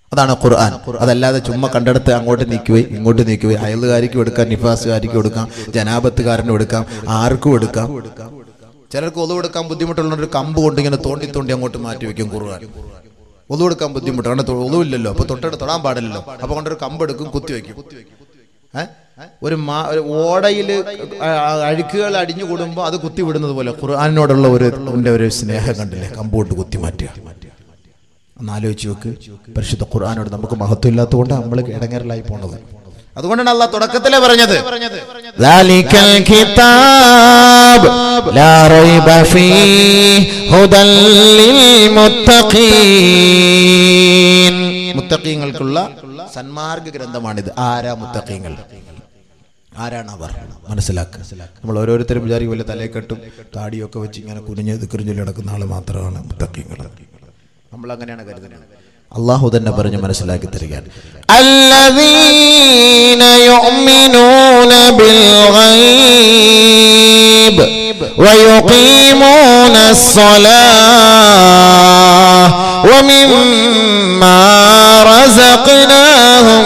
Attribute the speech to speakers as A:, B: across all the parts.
A: അതാണ് ഖുർആൻ അതല്ലാതെ ചുമ്മാ കണ്ടെടുത്ത് അങ്ങോട്ട് നീക്കുവേ ഇങ്ങോട്ട് നീക്കുവേ അയലുകാരിക്കും എടുക്കാം നിഫാസുകാരിക്കും എടുക്കാം ജനാപത്തുകാരനും എടുക്കാം ആർക്കും എടുക്കാം ചിലർക്ക് ഒതു കൊടുക്കാൻ ബുദ്ധിമുട്ടുള്ള ഒരു കമ്പ് കൊണ്ട് ഇങ്ങനെ തോണ്ടി തോണ്ടി അങ്ങോട്ട് മാറ്റി വെക്കും ഖുർആൻ ഒതു കൊടുക്കാൻ ബുദ്ധിമുട്ട് കാരണം ഒതുവില്ലല്ലോ അപ്പൊ തൊട്ടടുത്ത് തൊടാൻ പാടില്ലല്ലോ അപ്പൊ കൊണ്ടൊരു കമ്പ് എടുക്കും കുത്തി വെക്കും ഏ? ഒരു മാ ഒരു ഓടയിൽ അഴുക്കുകൾ അടിഞ്ഞു കൂടുമ്പോൾ അത് കുത്തി വിടുന്നത് പോലെ ഖുർആാനിനോടുള്ള ഒരു അതിന്റെ ഒരു സ്നേഹം കണ്ടില്ലേ കമ്പോട്ട് കുത്തി മാറ്റുക ഒന്ന് ആലോചിച്ച് നോക്ക് പരിശുദ്ധ ഖുർആാനോട് നമുക്ക് മഹത്വം ഇല്ലാത്തതുകൊണ്ട് നമ്മൾ ഇടങ്ങേറലായി പോണത് അതുകൊണ്ടാണ് അള്ളാഹ് തുടക്കത്തിലെ പറഞ്ഞത്
B: ذلك الكتاب لا ريب فيه هدى للمتقين
A: മുത്തക്കീങ്ങൾക്കുള്ള സന്മാർഗ ഗ്രന്ഥമാണിത് ആരാ മുത്തക്കീങ്ങൾ ആരാണ് അവർ മനസ്സിലാക്കുക നമ്മൾ ഓരോരുത്തരും വിചാരിക്കും വല്ല തലയെക്കെട്ടും താടിയൊക്കെ വെച്ച് ഇങ്ങനെ കുനിഞ്ഞ് കുറിഞ്ഞൊല്ലി നടക്കുന്ന ആൾ മാത്രമാണ് മുത്തക്കീങ്ങൾ നമ്മൾ അങ്ങനെയാണ് കരുതുന്നത് അള്ളാഹു തന്നെ പറഞ്ഞ് മനസ്സിലാക്കി തരികയാണ്
B: الذين يؤمنون بالغيب ويقيمون الصلاة ومما رزقناهم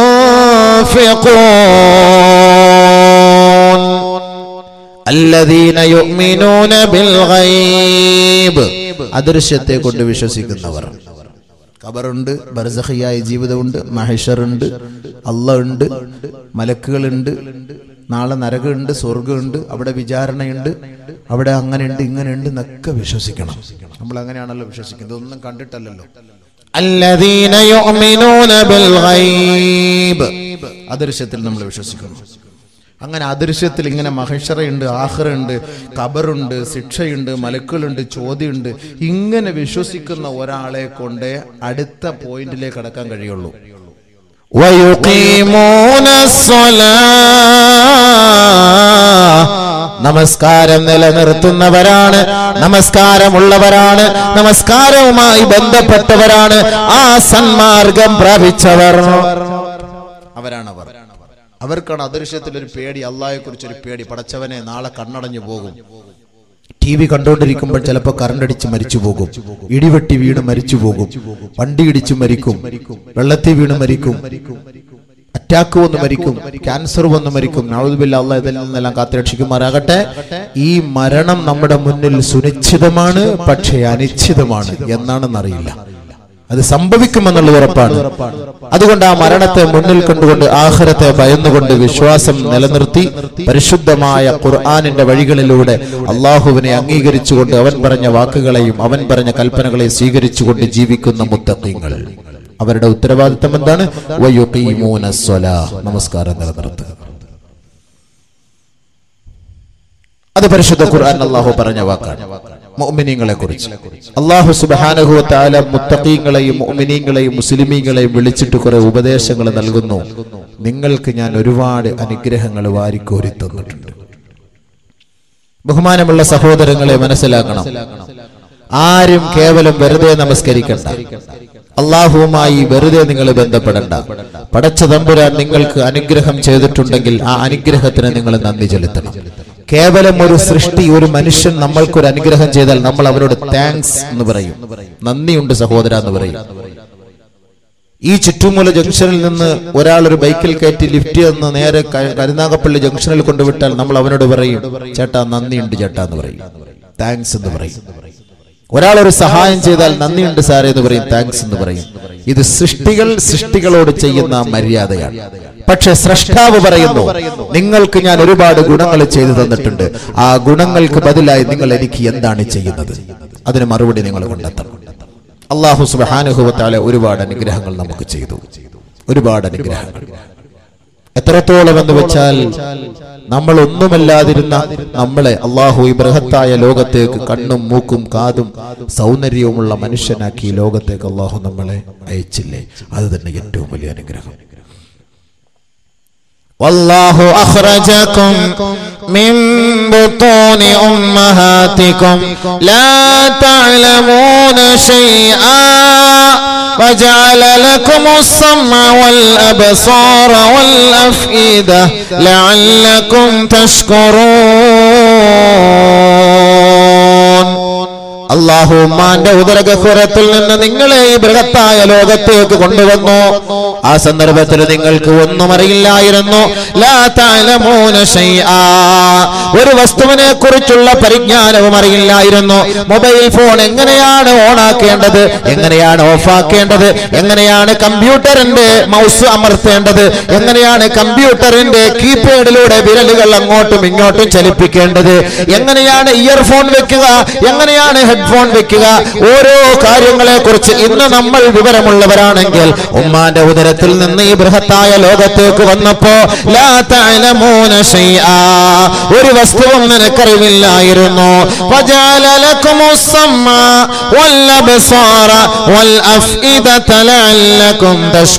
B: ينفقون الذين يؤمنون بالغيب
A: അദൃശ്യത്തെ കൊണ്ട് വിശ്വസിക്കുന്നവർ ഖബറുണ്ട് ബർസഖിയായ ജീവിതമുണ്ട് മഹിഷറുണ്ട് അല്ല ഉണ്ട് മലക്കുകളുണ്ട് നാളെ നരകമുണ്ട് സ്വർഗമുണ്ട് അവിടെ വിചാരണയുണ്ട് അവിടെ അങ്ങനെയുണ്ട് ഇങ്ങനെയുണ്ട് എന്നൊക്കെ വിശ്വസിക്കണം നമ്മൾ അങ്ങനെയാണല്ലോ വിശ്വസിക്കുന്നത് ഇതൊന്നും കണ്ടിട്ടല്ലല്ലോ
B: الذين يؤمنون بالغيب
A: അദൃശ്യത്തിൽ നമ്മൾ വിശ്വസിക്കുന്നു അങ്ങനെ അദൃശ്യത്തിൽ ഇങ്ങനെ മഹിഷറയുണ്ട് ആഹ്റുണ്ട് ഖബറുണ്ട് ശിക്ഷയുണ്ട് മലക്കുകളുണ്ട് ചോദ്യമുണ്ട് ഇങ്ങനെ വിശ്വസിക്കുന്ന ഒരാളെ കൊണ്ട് അടുത്ത പോയിന്റിലേക്ക് കടക്കാൻ കഴിയുള്ളൂ
B: ويقيمون الصلاة നമസ്കാരം നിലനിർത്തുന്നവരാണ് നമസ്കാരമുള്ളവരാണ് നമസ്കാരവുമായി ബന്ധപ്പെട്ടവരാണ് ആ സന്മാർഗം പ്രാപിച്ചവർ
A: അവരാണവർ അവർക്കാണ് അദൃശ്യത്തിൽ ഒരു പേടി അള്ളാഹെ കുറിച്ച് ഒരു പേടി പടച്ചവനെ നാളെ കണ്ണടഞ്ഞു പോകും ടി വി കണ്ടുകൊണ്ടിരിക്കുമ്പോൾ ചിലപ്പോൾ കറണ്ട് അടിച്ച് മരിച്ചു പോകും ഇടിവെട്ടി വീണ് മരിച്ചു പോകും വണ്ടി ഇടിച്ച് മരിക്കും വെള്ളത്തിൽ വീണ് മരിക്കും അറ്റാക്ക് വന്ന് മരിക്കും ക്യാൻസർ വന്ന് മരിക്കും നഴുതുബില്ല അള്ള ഇതിൽ നിന്നെല്ലാം കാത്തുരക്ഷിക്കുമാറാകട്ടെ ഈ മരണം നമ്മുടെ മുന്നിൽ സുനിശ്ചിതമാണ് പക്ഷേ അനിശ്ചിതമാണ് എന്നാണെന്നറിയില്ല അത് സംഭവിക്കുമെന്നുള്ള ഉറപ്പാണ് അതുകൊണ്ട് ആ മരണത്തെ മുന്നിൽ കണ്ടുകൊണ്ട് ആഹ്റത്തെ ഭയന്നുകൊണ്ട് വിശ്വാസം നിലനിർത്തി പരിശുദ്ധമായ ഖുർആാനിന്റെ വഴികളിലൂടെ അള്ളാഹുവിനെ അംഗീകരിച്ചുകൊണ്ട് അവൻ പറഞ്ഞ വാക്കുകളെയും അവൻ പറഞ്ഞ കൽപ്പനകളെയും സ്വീകരിച്ചുകൊണ്ട് ജീവിക്കുന്ന മുത്തഖീങ്ങൾ അവരുടെ ഉത്തരവാദിത്തം എന്താണ് വയുഖീമൂന സ്വലാ. നമസ്കാരം നിലനിർത്തുക അത് പരിശുദ്ധ ഖുർആൻ അള്ളാഹു പറഞ്ഞ വാക്കാണ് മുഅ്മിനീങ്ങളെ കുറിച്ച് അള്ളാഹു സുബ്ഹാനഹു വതആല മുത്തഖീങ്ങളെയും മുഅ്മിനീങ്ങളെയും മുസ്ലിമീങ്ങളെയും വിളിച്ചിട്ട് കുറെ ഉപദേശങ്ങൾ നൽകുന്നു നിങ്ങൾക്ക് ഞാൻ ഒരുപാട് അനുഗ്രഹങ്ങൾ വാരിക്കോരി തന്നിട്ടുണ്ട് ബഹുമാനമുള്ള സഹോദരങ്ങളെ മനസ്സിലാക്കണം ആരും കേവലം വെറുതെ നമസ്കരിക്കണ്ട അള്ളാഹുവുമായി വെറുതെ നിങ്ങൾ ബന്ധപ്പെടണ്ട പടച്ച തമ്പുരാൻ നിങ്ങൾക്ക് അനുഗ്രഹം ചെയ്തിട്ടുണ്ടെങ്കിൽ ആ അനുഗ്രഹത്തിന് നിങ്ങൾ നന്ദി ചെലുത്തണം കേവലം ഒരു സൃഷ്ടി ഒരു മനുഷ്യൻ നമ്മൾക്കൊരു അനുഗ്രഹം ചെയ്താൽ നമ്മൾ അവരോട് താങ്ക്സ് എന്ന് പറയും നന്ദിയുണ്ട് സഹോദര എന്ന് പറയും ഈ ചുറ്റുമൂല ജംഗ്ഷനിൽ നിന്ന് ഒരാൾ ഒരു ബൈക്കിൽ കയറ്റി ലിഫ്റ്റ് എന്ന് നേരെ ക- കരുനാഗപ്പള്ളി ജംഗ്ഷനിൽ കൊണ്ടുവിട്ടാൽ നമ്മൾ അവനോട് പറയും ചേട്ടാ നന്ദിയുണ്ട് ചേട്ടാ എന്ന് പറയും താങ്ക്സ് എന്ന് പറയും ഒരാൾ ഒരു സഹായം ചെയ്താൽ നന്ദിയുണ്ട് സാറേ എന്ന് പറയും താങ്ക്സ് എന്ന് പറയും ഇത് സൃഷ്ടികൾ സൃഷ്ടികളോട് ചെയ്യുന്ന മര്യാദയാണ് പക്ഷെ സ്രഷ്ടാവ് പറയുന്നു നിങ്ങൾക്ക് ഞാൻ ഒരുപാട് ഗുണങ്ങൾ ചെയ്തു തന്നിട്ടുണ്ട് ആ ഗുണങ്ങൾക്ക് ബദലായി നിങ്ങൾ എനിക്ക് എന്താണ് ചെയ്യുന്നത് അതിന് മറുപടി നിങ്ങൾ കണ്ടെത്തണം അള്ളാഹു സുബാനുഭവത്താലെ ഒരുപാട് അനുഗ്രഹങ്ങൾ നമുക്ക് ചെയ്തു ഒരുപാട് അനുഗ്രഹങ്ങൾ എത്രത്തോളം എന്ന് വെച്ചാൽ നമ്മൾ ഒന്നുമല്ലാതിരുന്ന നമ്മളെ അള്ളാഹു ഈ ബൃഹത്തായ ലോകത്തേക്ക് കണ്ണും മൂക്കും കാതും സൗന്ദര്യവുമുള്ള മനുഷ്യനാക്കി ഈ ലോകത്തേക്ക് അള്ളാഹു നമ്മളെ അയച്ചില്ലേ അത് തന്നെ ഏറ്റവും വലിയ അനുഗ്രഹം
B: والله أخرجكم من بطون أمهاتكم لا تعلمون شيئا وجعل لكم السمع والأبصار والأفئدة لعلكم تشكرون അള്ളാഹു ഉമ്മാന്റെ ഉദരഗഹുരത്തിൽ നിന്ന് നിങ്ങളെ ഈ ബൃഹത്തായ ലോകത്തേക്ക് കൊണ്ടുവന്നു ആ സന്ദർഭത്തിൽ നിങ്ങൾക്ക് ഒന്നും അറിയില്ലായിരുന്നു ലാ തഅലമൂന ശൈആ. ഒരു വസ്തുവിനെ കുറിച്ചുള്ള പരിജ്ഞാനവും അറിയില്ലായിരുന്നു മൊബൈൽ ഫോൺ എങ്ങനെയാണ് ഓണാക്കേണ്ടത് എങ്ങനെയാണ് ഓഫാക്കേണ്ടത് എങ്ങനെയാണ് കമ്പ്യൂട്ടറിന്റെ മൗസ് അമർത്തേണ്ടത് എങ്ങനെയാണ് കമ്പ്യൂട്ടറിന്റെ കീപാഡിലൂടെ വിരലുകൾ അങ്ങോട്ടും ഇങ്ങോട്ടും ചലിപ്പിക്കേണ്ടത് എങ്ങനെയാണ് ഇയർഫോൺ വെക്കുക എങ്ങനെയാണ് ഹെഡ്ഫോൺ വെക്കുക ഓരോ കാര്യങ്ങളെ കുറിച്ച് ഇന്ന് നമ്മൾ വിവരമുള്ളവരാണെങ്കിൽ ഉമ്മാന്റെ ഉദരത്തിൽ നിന്ന് ഈ ബൃഹത്തായ ലോകത്തേക്ക് വന്നപ്പോ ലാ തഅലമൂന ശൈആ. ഒരു വസ്തുവും നിനക്കറിവില്ലായിരുന്നു വജഅല ലക്കുമുസ്സമ്മ വല്ലബ്സാറ വൽഅഫ്ഇദത ലഅല്ലക്കും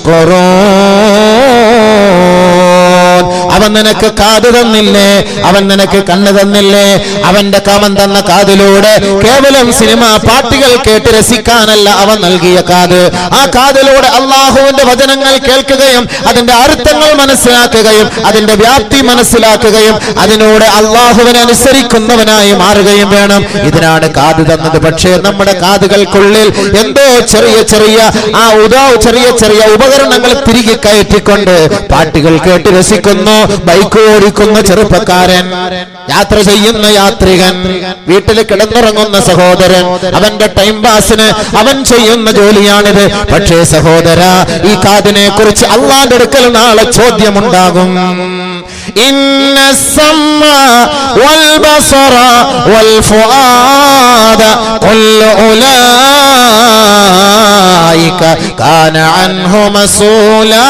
B: തഷ്കുറൂൻ അവൻ നിനക്ക് കാത് തന്നില്ലേ അവൻ നിനക്ക് കണ്ണ് തന്നില്ലേ അവന്റെ കാമൻ തന്ന കാതിലൂടെ കേവലം സിനിമ പാട്ടുകൾ കേട്ട് രസിക്കാനല്ല അവൻ നൽകിയ കാത് ആ കാതിലൂടെ അള്ളാഹുവിന്റെ വചനങ്ങൾ കേൾക്കുകയും അതിന്റെ അർത്ഥങ്ങൾ മനസ്സിലാക്കുകയും അതിന്റെ വ്യാപ്തി മനസ്സിലാക്കുകയും അതിനോട് അള്ളാഹുവിനെ അനുസരിക്കുന്നവനായി മാറുകയും വേണം ഇതിനാണ് കാത് തന്നത് പക്ഷേ നമ്മുടെ കാതുകൾക്കുള്ളിൽ എന്തോ ചെറിയ ചെറിയ ആ ഉദാ ചെറിയ ചെറിയ ഉപകരണങ്ങൾ തിരികെ കയറ്റിക്കൊണ്ട് പാട്ടുകൾ കേട്ട് രസിക്കുന്നു ബൈക്ക് ഓടിക്കുന്ന ചെറുപ്പക്കാരൻ യാത്ര ചെയ്യുന്ന യാത്രികൻ വീട്ടിൽ കിടന്നുറങ്ങുന്ന സഹോദരൻ അവന്റെ ടൈം പാസിന് അവൻ ചെയ്യുന്ന ജോലിയാണിത് പക്ഷേ സഹോദര ഈ കാതിനെ കുറിച്ച് അള്ളാന്റെ അടുക്കൽ നാളെ ചോദ്യമുണ്ടാകും ഇന്ന السمع والبصر والفؤاد كل أولئك كان عنه مسؤولا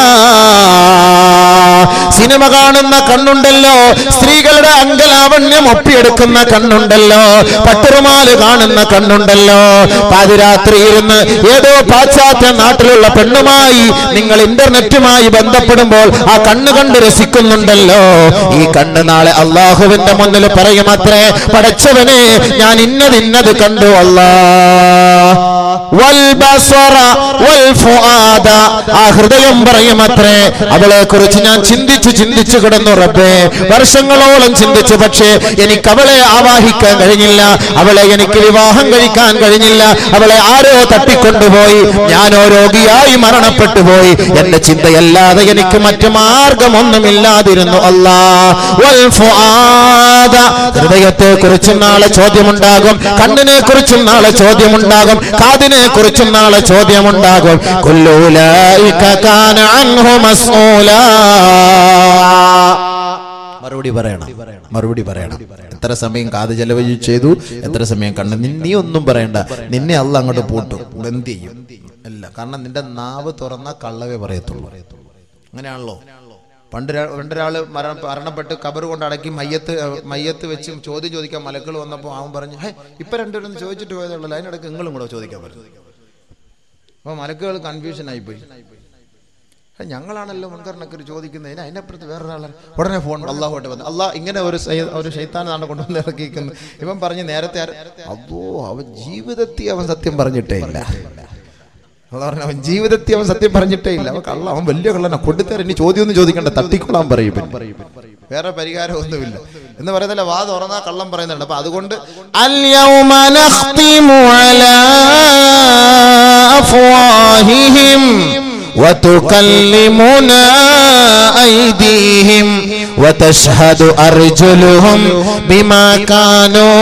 B: സിനിമ കാണുന്ന കണ്ണുണ്ടല്ലോ സ്ത്രീകളുടെ അങ്കലാവണ്യം ഒപ്പിയെടുക്കുന്ന കണ്ണുണ്ടല്ലോ പട്ടുറുമാല് കാണുന്ന കണ്ണുണ്ടല്ലോ പാതിരാത്രി ഇരുന്ന് ഏതോ പാശ്ചാത്യ നാട്ടിലുള്ള പെണ്ണുമായി നിങ്ങൾ ഇന്റർനെറ്റുമായി ബന്ധപ്പെടുമ്പോൾ ആ കണ്ണ് കണ്ട് രസിക്കുന്നുണ്ടല്ലോ ഈ കണ്ണ് നാളെ അള്ളാഹുവിന്റെ മുന്നിൽ പറയുമത്രേ പടച്ചവനെ ഞാൻ ഇന്നത് ഇന്നത് കണ്ടു അല്ലാ വൽബസറ വൽഫുആദ. ആ ഹൃദയം പറയുമത്രേ അവളെ കുറിച്ച് ഞാൻ ചിന്തിച്ചു ചിന്തിച്ചു കിടന്നു റബ്ബേ വർഷങ്ങളോളം ചിന്തിച്ചു പക്ഷേ എനിക്ക് അവളെ ആവാഹിക്കാൻ കഴിഞ്ഞില്ല അവളെ എനിക്ക് വിവാഹം കഴിക്കാൻ കഴിഞ്ഞില്ല അവളെ ആരോ തട്ടിക്കൊണ്ടുപോയി ഞാനോ രോഗിയായി മരണപ്പെട്ടു പോയി എന്റെ ചിന്തയല്ലാതെ എനിക്ക് മറ്റു മാർഗമൊന്നുമില്ലാതിരുന്നു അല്ലാ വൽഫുആദ. ഹൃദയത്തെ കുറിച്ചും നാളെ ചോദ്യമുണ്ടാകും കണ്ണിനെ കുറിച്ചും നാളെ ചോദ്യമുണ്ടാകും കാതിനെ കുറിച്ചും നാളെ ചോദ്യമുണ്ടാകും കുല്ലൂലായിക കാന അൻഹു മസ്ഊലാ
A: മറുപടി പറയണം മറുപടി പറയണം എത്ര സമയം കാത് ചെലവഴി ചെയ്തു എത്ര സമയം കണ്ണ് നി- നീ ഒന്നും പറയണ്ട നിന്നെ അല്ല അങ്ങോട്ട് പൂട്ടും എന്ത് ചെയ്യും അല്ല കാരണം നിന്റെ നാവ് തുറന്ന കള്ളവേ പറയത്തുള്ളൂ അങ്ങനെയാണല്ലോ പണ്ട് ഒരാ- പണ്ടൊരാള് മരണ മരണപ്പെട്ട് കബർ കൊണ്ട് അടക്കി മയ്യത്ത് അഹ് മയ്യത്ത് വെച്ച് ചോദ്യം ചോദിക്കാൻ മലക്കൾ വന്നപ്പോൾ അവൻ പറഞ്ഞു ഹേ ഇപ്പൊ രണ്ടുപേരും ചോദിച്ചിട്ട് പോയതുള്ളൂ അതിനിടയ്ക്ക് നിങ്ങളും കൂടെ ചോദിക്കാൻ പറഞ്ഞു അപ്പൊ മലക്കുകൾ കൺഫ്യൂഷൻ ആയിപ്പോയി ഹേ, ഞങ്ങളാണല്ലോ മുൻകറിനൊക്കെ ചോദിക്കുന്നതിന് അതിനപ്പുറത്ത് വേറൊരാളാണ് ഉടനെ ഫോൺ അള്ളാഹുട്ട് വന്നു അള്ളാഹ് ഇങ്ങനെ ഒരു സൈ- ഒരു ശൈത്താനാണ് കൊണ്ടുവന്ന് ഇറക്കിയിരിക്കുന്നത് ഇവൻ പറഞ്ഞ് നേരത്തെ ആര്- അപ്പോ അവൻ ജീവിതത്തിൽ അവൻ സത്യം പറഞ്ഞിട്ടേ ഇല്ല അള്ളാഹ് പറഞ്ഞു അവൻ ജീവിതത്തിൽ അവൻ സത്യം പറഞ്ഞിട്ടേ ഇല്ല അവൻ കള്ള അവൻ വലിയ കള്ളനാ കൊടുത്തേരം ഇനി ചോദ്യമൊന്നും ചോദിക്കണ്ട തട്ടിക്കൊള്ളാൻ പറയും ഇവൻ. വേറെ പരിഹാരം ഒന്നുമില്ല എന്ന് പറയുന്നില്ല വാ തുറന്നാ കള്ളം പറയുന്നുണ്ട് അപ്പൊ അതുകൊണ്ട്
B: اليوم نختم على أفواههم وتكلمنا أيديهم وتشهد أرجلهم بما كانوا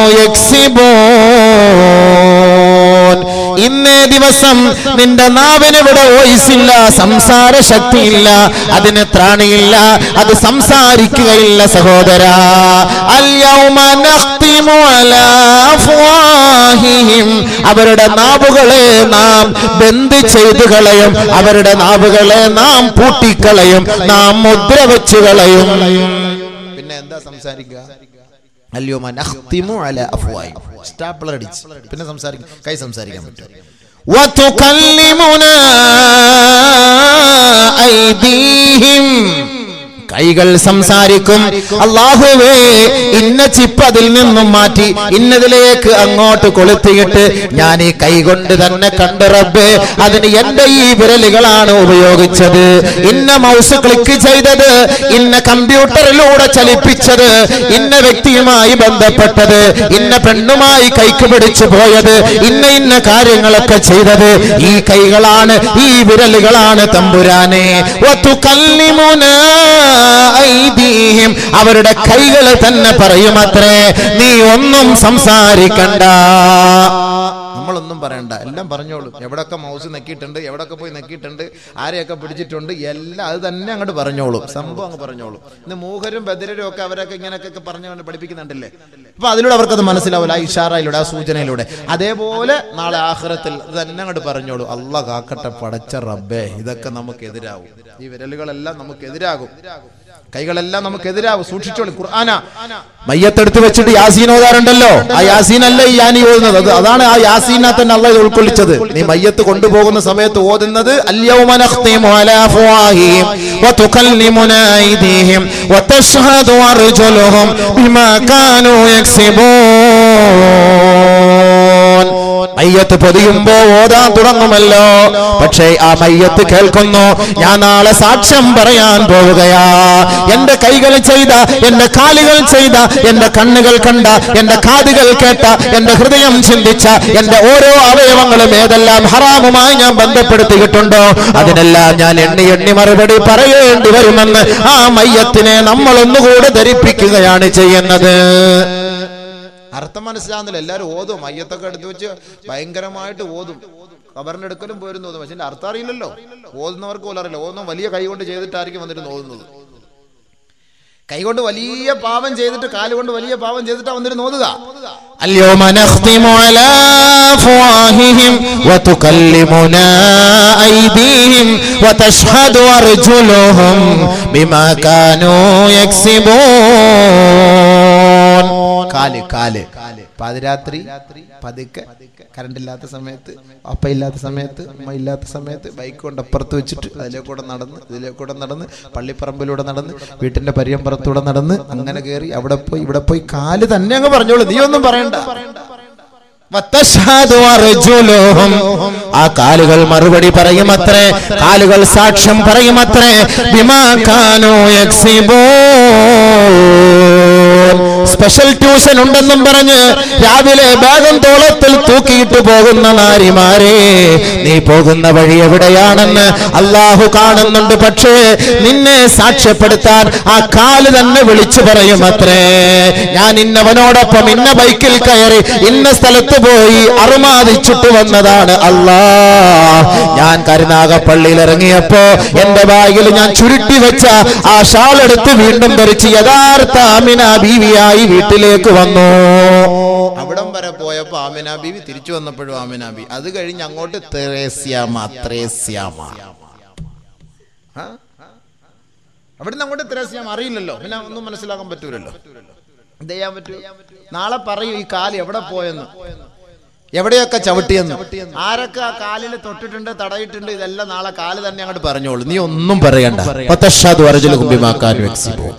B: يكسبون ഇന്നേ ദിവസം നിന്റെ നാവിന് ഇവിടെ വോയിസില്ല സംസാര ശക്തിയില്ല അതിന് ത്രാണിയില്ല അത് സംസാരിക്കുകയില്ല സഹോദര അൽയൗമ നഖ്തിമു അലാ അഫ്വാഹിഹിം. അവരുടെ നാവുകളെ നാം ബന്ദ് ചെയ്തു കളയും അവരുടെ നാവുകളെ നാം പൂട്ടിക്കളയും നാം മുദ്ര വെച്ചു കളയും
A: പിന്നെ എന്താ സംസാരിക്കുക അല്ലയോ നഖ്തിമു അലാ അഫ്വാഹിം സ്റ്റാപ്ലർ അടിച്ച് പിന്നെ സംസാരിക്കും കൈ സംസാരിക്കാൻ പറ്റും
B: وتكلمنا أيديهم കൈകൾ സംസാരിക്കും അള്ളാഹുവേ ഇന്ന ചിപ്പ് അതിൽ നിന്നും മാറ്റി ഇന്നതിലേക്ക് അങ്ങോട്ട് കൊളുത്തിയിട്ട് ഞാൻ ഈ കൈ കൊണ്ട് തന്നെ കണ്ട് റബ്ബേ അതിന് എന്റെ ഈ വിരലുകളാണ് ഉപയോഗിച്ചത് ഇന്ന മൗസ് ക്ലിക്ക് ചെയ്തത് ഇന്ന കമ്പ്യൂട്ടറിലൂടെ ചലിപ്പിച്ചത് ഇന്ന വ്യക്തിയുമായി ബന്ധപ്പെട്ടത് ഇന്ന പെണ്ണുമായി കൈക്ക് പിടിച്ചു പോയത് ഇന്ന ഇന്ന കാര്യങ്ങളൊക്കെ ചെയ്തത് ഈ കൈകളാണ് ഈ വിരലുകളാണ് തമ്പുരാനെ വതുകല്ലിമുനാ ഐദീഹിം. അവരുടെ കൈകൾ തന്നെ പറയുമത്രേ നീ ഒന്നും സംസാരിക്കണ്ട
A: നമ്മളൊന്നും പറയണ്ട എല്ലാം പറഞ്ഞോളൂ എവിടൊക്കെ മൗസ് നെക്കിയിട്ടുണ്ട് എവിടൊക്കെ പോയി നെക്കിയിട്ടുണ്ട് ആരെയൊക്കെ പിടിച്ചിട്ടുണ്ട് എല്ലാം അത് തന്നെ അങ്ങോട്ട് പറഞ്ഞോളൂ സംഭവം അങ്ങ് പറഞ്ഞോളൂ ഇന്ന് മൂഹരും ബദിരരും ഒക്കെ അവരൊക്കെ ഇങ്ങനെയൊക്കെ പറഞ്ഞു പഠിപ്പിക്കുന്നുണ്ടല്ലേ അപ്പൊ അതിലൂടെ അവർക്കത് മനസ്സിലാവില്ല ആ ഇഷാറയിലൂടെ ആ സൂചനയിലൂടെ അതേപോലെ നാളെ ആഹ്റത്തിൽ ഇത് തന്നെ അങ്ങോട്ട് പറഞ്ഞോളൂ അല്ല കാക്കട്ടെ പടച്ച റബ്ബേ ഇതൊക്കെ നമുക്ക് എതിരാവും ഈ വിരലുകളെല്ലാം നമുക്ക് എതിരാകും കൈകളെല്ലാം നമുക്ക് എതിരാകും സൂക്ഷിച്ചോളൂ ഖുർആന
B: മയ്യത്തെടുത്ത് വെച്ചിട്ട് യാസീൻ ഓതാറുണ്ടല്ലോ ആ യാസീൻ അല്ല ഈ യാനി ഓതുന്നത് അത് അതാണ് ആ യാസീനെ തന്നെ അള്ള ഇത് ഉൾക്കൊള്ളിച്ചത്
A: നീ മയ്യത്ത് കൊണ്ടുപോകുന്ന സമയത്ത് ഓതുന്നത്
B: اليوم نختم على أفواههم وتكلمنا أيديهم وتشهد أرجلهم بما كانوا يكسبون മയ്യത്ത് പൊതിയുമ്പോ ഓതാൻ തുടങ്ങുമല്ലോ പക്ഷേ ആ മയ്യത്ത് കേൾക്കുന്നു ഞാൻ നാളെ സാക്ഷ്യം പറയാൻ പോവുകയാ എന്റെ കൈകൾ ചെയ്ത എന്റെ കാലുകൾ ചെയ്ത എന്റെ കണ്ണുകൾ കണ്ട എന്റെ കാതുകൾ കേട്ട എന്റെ ഹൃദയം ചിന്തിച്ച എന്റെ ഓരോ അവയവങ്ങളും ഏതെല്ലാം ഹറാമുമായി ഞാൻ ബന്ധപ്പെടുത്തിയിട്ടുണ്ടോ അതിനെല്ലാം ഞാൻ എണ്ണി എണ്ണി മറുപടി പറയേണ്ടി വരുമെന്ന് ആ മയ്യത്തിനെ നമ്മൾ ഒന്നുകൂടെ ധരിപ്പിക്കുകയാണ് ചെയ്യുന്നത്
A: അർത്ഥം മനസ്സിലാകുന്നില്ല എല്ലാവരും ഓതും മയ്യത്തൊക്കെ എടുത്തു വെച്ച് ഭയങ്കരമായിട്ട് ഓതും കബറിന്റെ അടുക്കലും പോയിരുന്നു ഓതും പക്ഷെ ഇതിന്റെ അർത്ഥം അറിയില്ലല്ലോ ഓതുന്നവർക്ക് പോലും അറിയില്ല ഓതുന്ന വലിയ കൈ കൊണ്ട് ചെയ്തിട്ടായിരിക്കും വന്നിരുന്ന് ഓതുന്നത് കൈ കൊണ്ട് വലിയ പാപം ചെയ്തിട്ട് കാല് കൊണ്ട് വലിയ പാപം ചെയ്തിട്ടാ വന്നിരുന്ന് ഓതുക
B: اليوم نختم على أفواههم وتكلمنا أيديهم وتشهد أرجلهم بما كانوا يكسبون
A: കാല് കാല് പാതിരാത്രി പതുക്കെ കറണ്ട് ഇല്ലാത്ത സമയത്ത് അപ്പ ഇല്ലാത്ത സമയത്ത് അമ്മ ഇല്ലാത്ത സമയത്ത് ബൈക്ക് കൊണ്ട് അപ്പുറത്ത് വെച്ചിട്ട് അതിലെ കൂടെ നടന്ന് ഇതിലെ കൂടെ നടന്ന് പള്ളിപ്പറമ്പിലൂടെ നടന്ന് വീട്ടിന്റെ പരിയമ്പുറത്തൂടെ നടന്ന് അങ്ങനെ കയറി അവിടെ പോയി ഇവിടെ പോയി കാല് തന്നെ അങ്ങ് പറഞ്ഞോളൂ നീ ഒന്നും പറയണ്ട
B: വത്തശ്ഹദു അർജുലുഹും. ആ കാലുകൾ മറുപടി പറയുമത്രേ കാലുകൾ സാക്ഷ്യം പറയുമത്രേ ബിമാ കാനൂ യക്സിബൂൻ. സ്പെഷ്യൽ ട്യൂഷൻ ഉണ്ടെന്നും പറഞ്ഞ് രാവിലെ ബാഗം തോളത്തിൽ തൂക്കിയിട്ട് പോകുന്ന നാരിമാരെ നീ പോകുന്ന വഴി എവിടെയാണെന്ന് അള്ളാഹു കാണുന്നുണ്ട് പക്ഷേ നിന്നെ സാക്ഷ്യപ്പെടുത്താൻ ആ കാല് തന്നെ വിളിച്ചു പറയും അത്രേ ഞാൻ ഇന്നവനോടൊപ്പം ഇന്ന ബൈക്കിൽ കയറി ഇന്ന സ്ഥലത്ത് പോയി അറുമാദിച്ചിട്ട് വന്നതാണ് അല്ലാ ഞാൻ കരുനാഗപ്പള്ളിയിൽ ഇറങ്ങിയപ്പോ എന്റെ ബാഗിൽ ഞാൻ ചുരുട്ടി വെച്ച ആ ഷാൾ എടുത്ത് വീണ്ടും ധരിച്ച് യഥാർത്ഥ അമിന ബീവിയായി വീട്ടിലേക്ക് വന്നു
A: അവിടം വരെ പോയപ്പോ ആമിന ബീവി തിരിച്ചു വന്നപ്പോഴും ആമിന ബി അത് കഴിഞ്ഞ് അങ്ങോട്ട് തെരേസ്യാമ ത്രേസ്യാമ ആ? അവിടുന്ന് അങ്ങോട്ട് തെരേസ്യാമ അറിയില്ലല്ലോ പിന്നെ ഒന്നും മനസ്സിലാക്കാൻ പറ്റൂലല്ലോ എന്ത് ചെയ്യാൻ പറ്റൂ നാളെ പറയൂ ഈ കാല് എവിടെ പോയെന്ന് എവിടെയൊക്കെ ചവിട്ടിയെന്ന് ആരൊക്കെ ആ കാലിൽ തൊട്ടിട്ടുണ്ട് തടയിട്ടുണ്ട് ഇതെല്ലാം നാളെ കാല് തന്നെ അങ്ങോട്ട് പറഞ്ഞോളൂ നീ ഒന്നും പറയണ്ട
B: വത്തശ്ഹദു അർജുലുഹും ബിമാ കാനൂ യക്സിബൂൻ.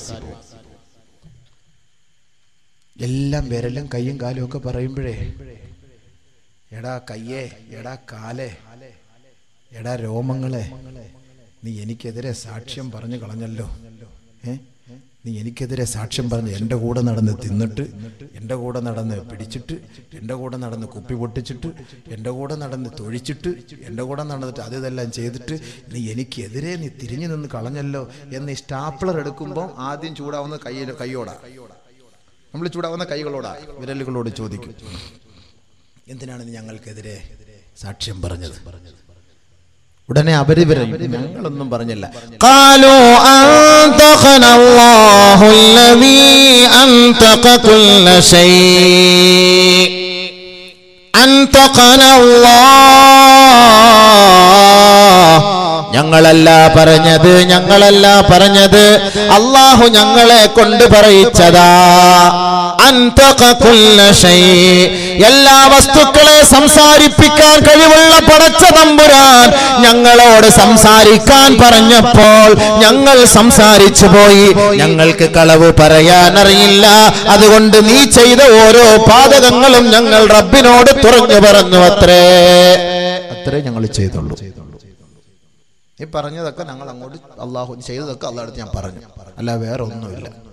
A: എല്ലാം വിരലും കയ്യും കാലും ഒക്കെ പറയുമ്പോഴേ എടാ കയ്യേ എടാ കാലേ എടാ രോമങ്ങളെ നീ എനിക്കെതിരെ സാക്ഷ്യം പറഞ്ഞു കളഞ്ഞല്ലോ ഏ നീ എനിക്കെതിരെ സാക്ഷ്യം പറഞ്ഞ് എൻ്റെ കൂടെ നടന്ന് തിന്നിട്ട് എൻ്റെ കൂടെ നടന്ന് പിടിച്ചിട്ട് എൻ്റെ കൂടെ നടന്ന് കുപ്പി പൊട്ടിച്ചിട്ട് എൻ്റെ കൂടെ നടന്ന് തൊഴിച്ചിട്ട് എൻ്റെ കൂടെ നടന്നിട്ട് അത് ഇതെല്ലാം ചെയ്തിട്ട് നീ എനിക്കെതിരെ നീ തിരിഞ്ഞു നിന്ന് കളഞ്ഞല്ലോ എന്ന് ഈ സ്റ്റാപ്ലർ എടുക്കുമ്പോൾ ആദ്യം ചൂടാവുന്ന കയ്യിൽ കയ്യോടാ നമ്മൾ ചൂടാവുന്ന കൈകളോടാ വിരലുകളോട് ചോദിക്കും എന്തിനാണ് നീ ഞങ്ങൾക്കെതിരെ സാക്ഷ്യം പറഞ്ഞത് ഉടനെ അവര് പറയും ഞങ്ങളൊന്നും പറഞ്ഞില്ല
B: قالوا أنطقنا الله الذي أنطق كل شيء أنطقنا الله ഞങ്ങളല്ല പറഞ്ഞത് ഞങ്ങളല്ല പറഞ്ഞത് അള്ളാഹു ഞങ്ങളെ കൊണ്ട് പറയിച്ചതാ അന്തഖ കുല്ല ശൈ എല്ലാ വസ്തുക്കളെ സംസാരിപ്പിക്കാൻ കഴിവുള്ള പടച്ച തമ്പുരാൻ ഞങ്ങളോട് സംസാരിക്കാൻ പറഞ്ഞപ്പോൾ ഞങ്ങൾ സംസാരിച്ചു പോയി ഞങ്ങൾക്ക് കളവ് പറയാൻ അറിയില്ല അതുകൊണ്ട് നീ ചെയ്ത ഓരോ പാതകങ്ങളും ഞങ്ങൾ റബ്ബിനോട് തുറഞ്ഞു പറഞ്ഞു അത്രേ
A: അത്രേ ഞങ്ങൾ ചെയ്തുള്ളൂ ഈ പറഞ്ഞതൊക്കെ ഞങ്ങൾ അങ്ങോട്ട് അള്ളാഹു ചെയ്തതൊക്കെ അള്ളാഹടുത്ത് ഞാൻ പറഞ്ഞു അല്ല വേറെ ഒന്നുമില്ല